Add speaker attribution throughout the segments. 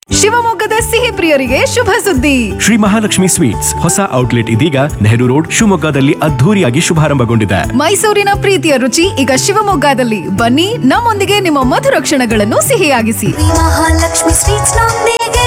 Speaker 1: ಶಿವಮೊಗ್ಗದ ಸಿಹಿ ಪ್ರಿಯರಿಗೆ ಶುಭ ಸುದ್ದಿ
Speaker 2: ಶ್ರೀ ಮಹಾಲಕ್ಷ್ಮಿ ಸ್ವೀಟ್ಸ್ ಹೊಸ ಔಟ್ಲೆಟ್ ಇದೀಗ ನೆಹರು ರೋಡ್ ಶಿವಮೊಗ್ಗದಲ್ಲಿ ಅದ್ಧೂರಿಯಾಗಿ ಶುಭಾರಂಭಗೊಂಡಿದೆ
Speaker 1: ಮೈಸೂರಿನ ಪ್ರೀತಿಯ ರುಚಿ ಈಗ ಶಿವಮೊಗ್ಗದಲ್ಲಿ ಬನ್ನಿ ನಮ್ಮೊಂದಿಗೆ ನಿಮ್ಮ ಮಧುರ ಕ್ಷಣಗಳನ್ನು ಸಿಹಿಯಾಗಿಸಿ
Speaker 3: ಮಹಾಲಕ್ಷ್ಮಿ ಸ್ವೀಟ್ಸ್ ನೊಂದಿಗೆ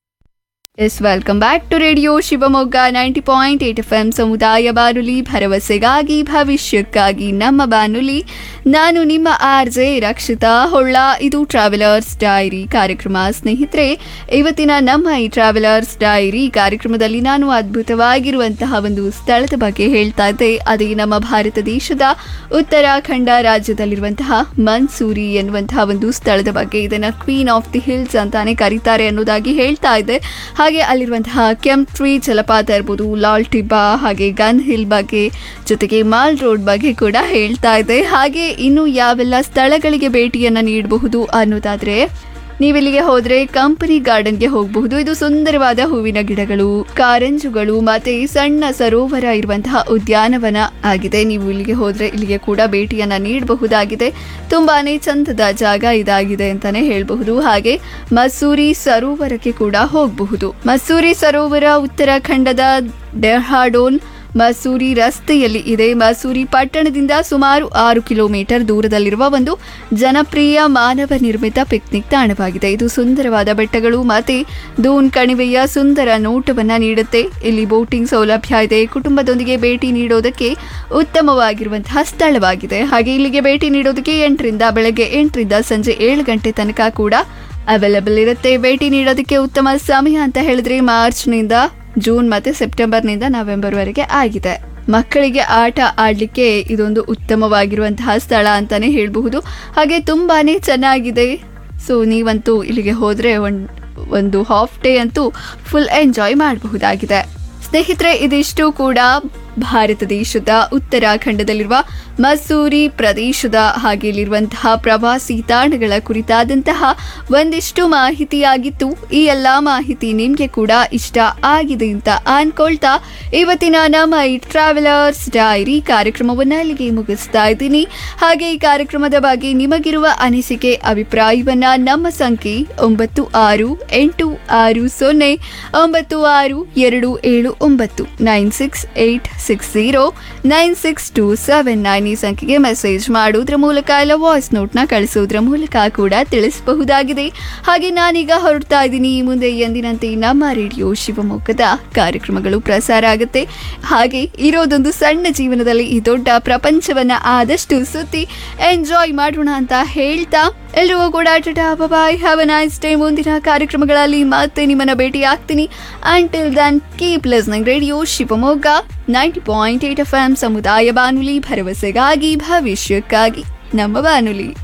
Speaker 4: yes welcome back to radio Shivamogga ninety point eight F M ಸಮುದಾಯ ಬಾನುಲಿ ಭರವಸೆಗಾಗಿ ಭವಿಷ್ಯಕ್ಕಾಗಿ ನಮ್ಮ ಬಾನುಲಿ ನಾನು ನಿಮ್ಮ ಆರ್ ಜೆ ರಕ್ಷಿತಾ ಹೊಳ್ಳ ಇದು ಟ್ರಾವೆಲರ್ಸ್ ಡೈರಿ ಕಾರ್ಯಕ್ರಮ ಸ್ನೇಹಿತರೆ ಇವತ್ತಿನ ನಮ್ಮ ಈ ಟ್ರಾವೆಲರ್ಸ್ ಡೈರಿ ಕಾರ್ಯಕ್ರಮದಲ್ಲಿ ನಾನು ಅದ್ಭುತವಾಗಿರುವಂತಹ ಒಂದು ಸ್ಥಳದ ಬಗ್ಗೆ ಹೇಳ್ತಾ ಇದ್ದೆ ಅದೇ ನಮ್ಮ ಭಾರತ ದೇಶದ ಉತ್ತರಾಖಂಡ ರಾಜ್ಯದಲ್ಲಿರುವಂತಹ ಮನ್ಸೂರಿ ಎನ್ನುವಂತಹ ಒಂದು ಸ್ಥಳದ ಬಗ್ಗೆ ಇದನ್ನ ಕ್ವೀನ್ ಆಫ್ ದಿ ಹಿಲ್ಸ್ ಅಂತಾನೆ ಕರೀತಾರೆ ಅನ್ನೋದಾಗಿ ಹೇಳ್ತಾ ಇದೆ ಹಾಗೆ ಅಲ್ಲಿರುವಂತಹ ಕೆಂಪ್ಟ್ರಿ ಜಲಪಾತ ಇರ್ಬೋದು ಲಾಲ್ ಟಿಬ್ಬಾ ಹಾಗೆ ಗನ್ ಹಿಲ್ ಬಗ್ಗೆ ಜೊತೆಗೆ ಮಾಲ್ ರೋಡ್ ಬಗ್ಗೆ ಕೂಡ ಹೇಳ್ತಾ ಇದೆ ಹಾಗೆ ಇನ್ನು ಯಾವೆಲ್ಲ ಸ್ಥಳಗಳಿಗೆ ಭೇಟಿಯನ್ನ ನೀಡಬಹುದು ಅನ್ನೋದಾದ್ರೆ ನೀವಿಲ್ಲಿಗೆ ಹೋದ್ರೆ ಕಂಪನಿ ಗಾರ್ಡನ್ಗೆ ಹೋಗಬಹುದು ಇದು ಸುಂದರವಾದ ಹೂವಿನ ಗಿಡಗಳು ಕಾರಂಜುಗಳು ಮತ್ತೆ ಸಣ್ಣ ಸರೋವರ ಇರುವಂತಹ ಉದ್ಯಾನವನ ಆಗಿದೆ ನೀವು ಇಲ್ಲಿಗೆ ಹೋದ್ರೆ ಇಲ್ಲಿಗೆ ಕೂಡ ಭೇಟಿಯನ್ನ ನೀಡಬಹುದಾಗಿದೆ ತುಂಬಾನೇ ಚಂದದ ಜಾಗ ಇದಾಗಿದೆ ಅಂತಾನೆ ಹೇಳಬಹುದು ಹಾಗೆ ಮಸೂರಿ ಸರೋವರಕ್ಕೆ ಕೂಡ ಹೋಗಬಹುದು ಮಸೂರಿ ಸರೋವರ ಉತ್ತರಾಖಂಡದ ಡೆಹ್ರಾಡೋನ್ ಮಸೂರಿ ರಸ್ತೆಯಲ್ಲಿ ಇದೆ ಮಸೂರಿ ಪಟ್ಟಣದಿಂದ ಸುಮಾರು ಆರು ಕಿಲೋಮೀಟರ್ ದೂರದಲ್ಲಿರುವ ಒಂದು ಜನಪ್ರಿಯ ಮಾನವ ನಿರ್ಮಿತ ಪಿಕ್ನಿಕ್ ತಾಣವಾಗಿದೆ ಇದು ಸುಂದರವಾದ ಬೆಟ್ಟಗಳು ಮತ್ತೆ ದೂನ್ ಕಣಿವೆಯ ಸುಂದರ ನೋಟವನ್ನ ನೀಡುತ್ತೆ ಇಲ್ಲಿ ಬೋಟಿಂಗ್ ಸೌಲಭ್ಯ ಇದೆ ಕುಟುಂಬದೊಂದಿಗೆ ಭೇಟಿ ನೀಡೋದಕ್ಕೆ ಉತ್ತಮವಾಗಿರುವಂತಹ ಸ್ಥಳವಾಗಿದೆ ಹಾಗೆ ಇಲ್ಲಿಗೆ ಭೇಟಿ ನೀಡೋದಕ್ಕೆ ಎಂಟರಿಂದ ಬೆಳಗ್ಗೆ ಎಂಟರಿಂದ ಸಂಜೆ ಏಳು ಗಂಟೆ ತನಕ ಕೂಡ ಅವೈಲಬಲ್ ಇರುತ್ತೆ ಭೇಟಿ ನೀಡೋದಕ್ಕೆ ಉತ್ತಮ ಸಮಯ ಅಂತ ಹೇಳಿದ್ರೆ ಮಾರ್ಚ್ನಿಂದ ಜೂನ್ ಮತ್ತೆ ಸೆಪ್ಟೆಂಬರ್ನಿಂದ ನವೆಂಬರ್ವರೆಗೆ ಆಗಿದೆ ಮಕ್ಕಳಿಗೆ ಆಟ ಆಡಲಿಕ್ಕೆ ಇದೊಂದು ಉತ್ತಮವಾಗಿರುವಂತಹ ಸ್ಥಳ ಅಂತಾನೆ ಹೇಳಬಹುದು ಹಾಗೆ ತುಂಬಾನೇ ಚೆನ್ನಾಗಿದೆ ಸೊ ನೀವಂತೂ ಇಲ್ಲಿಗೆ ಹೋದ್ರೆ ಒಂದ್ ಒಂದು ಹಾಫ್ ಡೇ ಅಂತೂ ಫುಲ್ ಎಂಜಾಯ್ ಮಾಡಬಹುದಾಗಿದೆ ಸ್ನೇಹಿತರೆ ಇದಿಷ್ಟು ಕೂಡ ಭಾರತ ದೇಶದ ಉತ್ತರಾಖಂಡದಲ್ಲಿರುವ ಮಸೂರಿ ಪ್ರದೇಶದ ಹಾಗೆ ಇಲ್ಲಿರುವಂತಹ ಪ್ರವಾಸಿ ತಾಣಗಳ ಕುರಿತಾದಂತಹ ಒಂದಿಷ್ಟು ಮಾಹಿತಿಯಾಗಿತ್ತು ಈ ಎಲ್ಲ ಮಾಹಿತಿ ನಿಮಗೆ ಕೂಡ ಇಷ್ಟ ಆಗಿದೆ ಅಂತ ಅನ್ಕೊಳ್ತಾ ಇವತ್ತಿನ ನಮ್ಮ ಈ ಟ್ರಾವೆಲರ್ಸ್ ಡೈರಿ ಕಾರ್ಯಕ್ರಮವನ್ನ ಇಲ್ಲಿಗೆ ಮುಗಿಸ್ತಾ ಇದ್ದೀನಿ ಹಾಗೆ ಈ ಕಾರ್ಯಕ್ರಮದ ಬಗ್ಗೆ ನಿಮಗಿರುವ ಅನಿಸಿಕೆ ಅಭಿಪ್ರಾಯವನ್ನ ನಮ್ಮ ಸಂಖ್ಯೆ ಒಂಬತ್ತು ಆರು ಎಂಟು ಆರು ಸೊನ್ನೆ ಒಂಬತ್ತು ಆರು ಎರಡು ಏಳು ಒಂಬತ್ತು nine six eight six zero nine six two seven nine ಈ ಸಂಖ್ಯೆಗೆ ಮೆಸೇಜ್ ಮಾಡೋದ್ರ ಮೂಲಕ ಇಲ್ಲ ವಾಯ್ಸ್ ನೋಟ್ನ ಕಳಿಸೋದ್ರ ಮೂಲಕ ಕೂಡ ತಿಳಿಸಬಹುದಾಗಿದೆ ಹಾಗೆ ನಾನೀಗ ಹೊರಡ್ತಾ ಇದ್ದೀನಿ ಈ ಮುಂದೆ ಎಂದಿನಂತೆ ನಮ್ಮ ರೇಡಿಯೋ ಶಿವಮೊಗ್ಗದ ಕಾರ್ಯಕ್ರಮಗಳು ಪ್ರಸಾರ ಆಗುತ್ತೆ ಹಾಗೆ ಇರೋದೊಂದು ಸಣ್ಣ ಜೀವನದಲ್ಲಿ ಈ ದೊಡ್ಡ ಪ್ರಪಂಚವನ್ನ ಆದಷ್ಟು ಸುತ್ತಿ ಎಂಜಾಯ್ ಮಾಡೋಣ ಅಂತ ಹೇಳ್ತಾ ಎಲ್ರಿಗೂ ಕೂಡ tata bye have a nice day ಮುಂದಿನ ಕಾರ್ಯಕ್ರಮಗಳಲ್ಲಿ ಮತ್ತೆ ನಿಮ್ಮನ್ನ ಭೇಟಿ ಆಗ್ತೀನಿ until then keep listening radio Shivamogga ninety point eight F M ಸಮುದಾಯ ಬಾನುಲಿ ಭರವಸೆಗಾಗಿ ಭವಿಷ್ಯಕ್ಕಾಗಿ ನಮ್ಮ ಬಾನುಲಿ